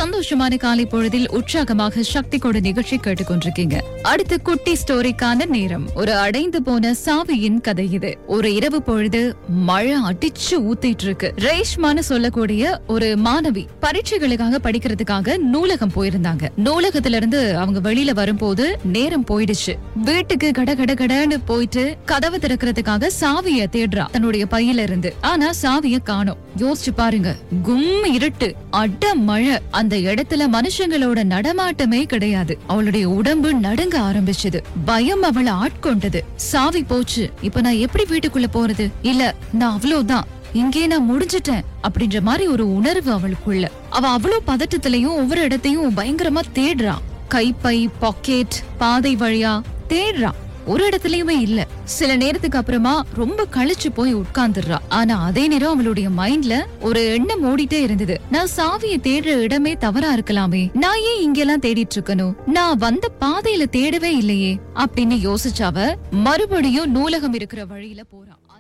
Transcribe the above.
சந்தோஷமான காலை பொழுதில் உற்சாகமாக சக்தி கொடு நிகழ்ச்சி கேட்டுக்கொண்டிருக்கீங்க அடுத்த குட்டி ஸ்டோரிக்கான நேரம் ஒரு அடைந்து போன சாவியின் கதை இது ஒரு இரவு பொழுது மழை அடிச்சு ஊத்திட்டு இருக்கு ரேஷ்மான்னு சொல்லக்கூடிய ஒரு மாணவி பரீட்சைகளுக்காக படிக்கிறதுக்காக நூலகம் போயிருந்தாங்க நூலகத்துல இருந்து அவங்க வெளியில வரும்போது நேரம் போயிடுச்சு வீட்டுக்கு கட கட கடன்னு போயிட்டு கதவு திறக்கிறதுக்காக சாவிய தேடுறா தன்னுடைய பையில இருந்து ஆனா சாவிய காணோம் யோசிச்சு பாருங்க கும் இருட்டு அட மழை அந்த இடத்துல மனுஷங்களோட நடமாட்டமே கிடையாது அவளுடைய உடம்பு நடுங்க ஆரம்பிச்சது பயம் அவளை ஆட்கொண்டது சாவி போச்சு இப்ப நான் எப்படி வீட்டுக்குள்ள போறது இல்ல நான் அவ்வளவுதான் இங்கே நான் முடிஞ்சிட்டேன் அப்படின்ற மாதிரி ஒரு உணர்வு அவளுக்குள்ள அவ அவ்வளவு பதட்டத்திலையும் ஒவ்வொரு இடத்தையும் பயங்கரமா தேடுறா கைப்பை பாக்கெட் பாதை வழியா தேடுறா ஒரு இடத்துலயுமே இல்ல சில நேரத்துக்கு அப்புறமா ரொம்ப கழிச்சு போய் உட்கார்ந்துடுறா ஆனா அதே நேரம் அவளுடைய மைண்ட்ல ஒரு எண்ணம் ஓடிட்டே இருந்தது நான் சாவியை தேடுற இடமே தவறா இருக்கலாமே நான் ஏன் இங்கெல்லாம் தேடிட்டு இருக்கணும் நான் வந்த பாதையில தேடவே இல்லையே அப்படின்னு யோசிச்சாவ மறுபடியும் நூலகம் இருக்கிற வழியில போறா